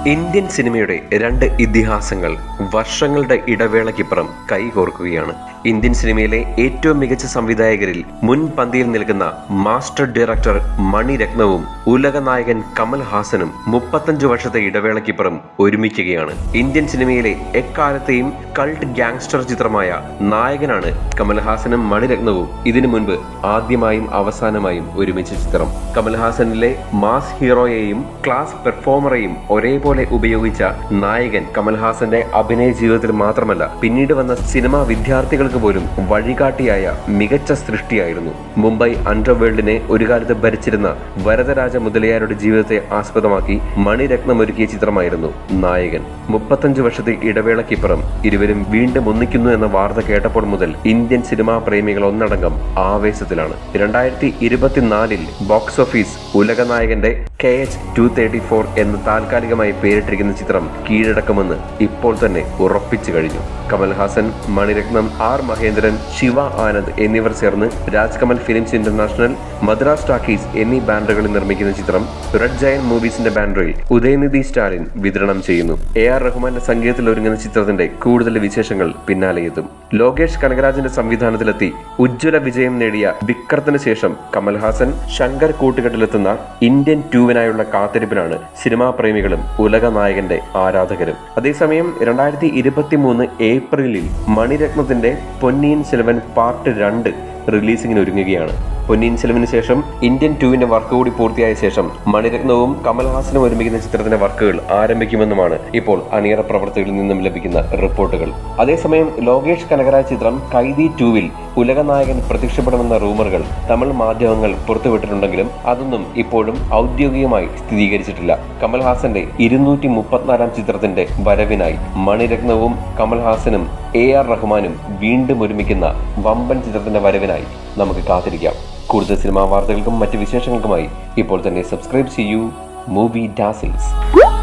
Indian സിനിമയുടെ രണ്ട് ഇതിഹാസങ്ങൾ വർഷങ്ങളുടെ ഇടവേളയ്ക്കിപ്പുറം കൈകോർക്കുകയാണ് ഇന്ത്യൻ സിനിമയിലെ ഏറ്റവും മികച്ച സംവിധായകരിൽ മുൻപന്തിയിൽ നിൽക്കുന്ന മാസ്റ്റർ ഡയറക്ടർ മണിരത്നവും ഉലക നായകൻ കമൽ ഹാസനും മുപ്പത്തഞ്ചു വർഷത്തെ ഇടവേളയ്ക്കിപ്പുറം ഒരുമിക്കുകയാണ് ഇന്ത്യൻ സിനിമയിലെ എക്കാലത്തെയും കൾട്ട് ഗാങ്സ്റ്റർ ചിത്രമായ നായകനാണ് കമൽഹാസനും മണിരത്നവും ഇതിനു മുൻപ് ആദ്യമായും അവസാനമായും ഒരുമിച്ച ചിത്രം കമൽഹാസനിലെ മാസ് ഹീറോയെയും ക്ലാസ് പെർഫോമറെയും ഒരേപോലെ ഉപയോഗിച്ച നായകൻ കമൽഹാസന്റെ അഭിനയ ജീവിതത്തിൽ മാത്രമല്ല പിന്നീട് വന്ന സിനിമാ വിദ്യാർത്ഥികൾക്ക് പോലും വഴികാട്ടിയായ മികച്ച സൃഷ്ടിയായിരുന്നു മുംബൈ അണ്ടർവേൾഡിനെ ഒരു കാലത്ത് ഭരിച്ചിരുന്ന വരദരാജ മുതലയാരുടെ ജീവിതത്തെ ആസ്പദമാക്കി മണിരത്നം ഒരുക്കിയ ചിത്രമായിരുന്നു നായകൻ മുപ്പത്തഞ്ച് വർഷത്തെ ഇടവേളയ്ക്കിപ്പുറം ഇരുവരും വീണ്ടും ഒന്നിക്കുന്നു എന്ന വാർത്ത കേട്ടപ്പോൾ മുതൽ ഇന്ത്യൻ സിനിമാ പ്രേമികൾ ഒന്നടങ്കം ആവേശത്തിലാണ് രണ്ടായിരത്തി ഇരുപത്തിനാലിൽ ബോക്സ് ഓഫീസ് ഉലകനായകന്റെ K H two thirty four എന്ന് താൽക്കാലികമായി പേരിട്ടിരിക്കുന്ന ചിത്രം കീഴടക്കുമെന്ന് ഇപ്പോൾ തന്നെ ഉറപ്പിച്ചു കഴിഞ്ഞു കമൽഹാസൻ മണിരത്നം ആർ മഹേന്ദ്രൻ ശിവ ആനന്ദ് എന്നിവർ ചേർന്ന് Rajkamal Films International Madras Talkies എന്നീ ബാനറുകളിൽ നിർമ്മിക്കുന്ന ചിത്രം റെഡ് ജയൻ മൂവീസിന്റെ ബാനറിൽ ഉദയനിധി സ്റ്റാലിൻ വിതരണം ചെയ്യുന്നു എ ആർ റഹ്മാന്റെ സംഗീതത്തിൽ ഒരുങ്ങുന്ന ചിത്രത്തിന്റെ കൂടുതൽ വിശേഷങ്ങൾ പിന്നാലെ എത്തും ലോകേഷ് കനകരാജിന്റെ സംവിധാനത്തിലെത്തി ഉജ്ജ്വല വിജയം നേടിയ വിക്രത്തിന് ശേഷം കമൽഹാസൻ ശങ്കർ കൂട്ടുകെട്ടിലെത്തുന്ന ഇന്ത്യൻ ടൂവിനായുള്ള കാത്തിരിപ്പിനാണ് സിനിമാ പ്രേമികളും ഉലക നായകന്റെ ആരാധകരും അതേസമയം രണ്ടായിരത്തി ഇരുപത്തി മൂന്ന് ഏപ്രിലിൽ മണിരത്നത്തിന്റെ പൊന്നിയിൻ സെൽവൻ പാർട്ട് രണ്ട് റിലീസിംഗിന് ഒരുങ്ങുകയാണ് പൊന്നിയിൻ സെൽവന് ശേഷം ഇന്ത്യൻ ടൂവിന്റെ വർക്ക് കൂടി പൂർത്തിയായ ശേഷം മണിരത്നവും കമൽഹാസനും ഒരുമിക്കുന്ന ചിത്രത്തിന്റെ വർക്കുകൾ ആരംഭിക്കുമെന്നുമാണ് ഇപ്പോൾ അണിയറ പ്രവർത്തകരിൽ നിന്നും ലഭിക്കുന്ന റിപ്പോർട്ടുകൾ അതേസമയം ലോകേഷ് കനകരാജ് ചിത്രം കൈദി ടൂവിൽ ഉലകനായകൻ പ്രത്യക്ഷപ്പെടുമെന്ന റൂമറുകൾ തമിഴ് മാധ്യമങ്ങൾ പുറത്തുവിട്ടിട്ടുണ്ടെങ്കിലും അതൊന്നും ഇപ്പോഴും ഔദ്യോഗികമായി സ്ഥിരീകരിച്ചിട്ടില്ല കമൽഹാസന്റെ ഇരുന്നൂറ്റി മുപ്പത്തിനാലാം ചിത്രത്തിന്റെ വരവിനായി മണിരത്നവും കമൽഹാസനും എ ആർ റഹ്മാനും വീണ്ടും ഒരുമിക്കുന്ന വമ്പൻ ചിത്രത്തിന്റെ വരവിനായി നമുക്ക് കാത്തിരിക്കാം കൂടുതൽ സിനിമാ വാർത്തകൾക്കും മറ്റ് വിശേഷങ്ങൾക്കുമായി ഇപ്പോൾ തന്നെ സബ്സ്ക്രൈബ് ചെയ്യൂ മൂവി ഡാസിൽസ്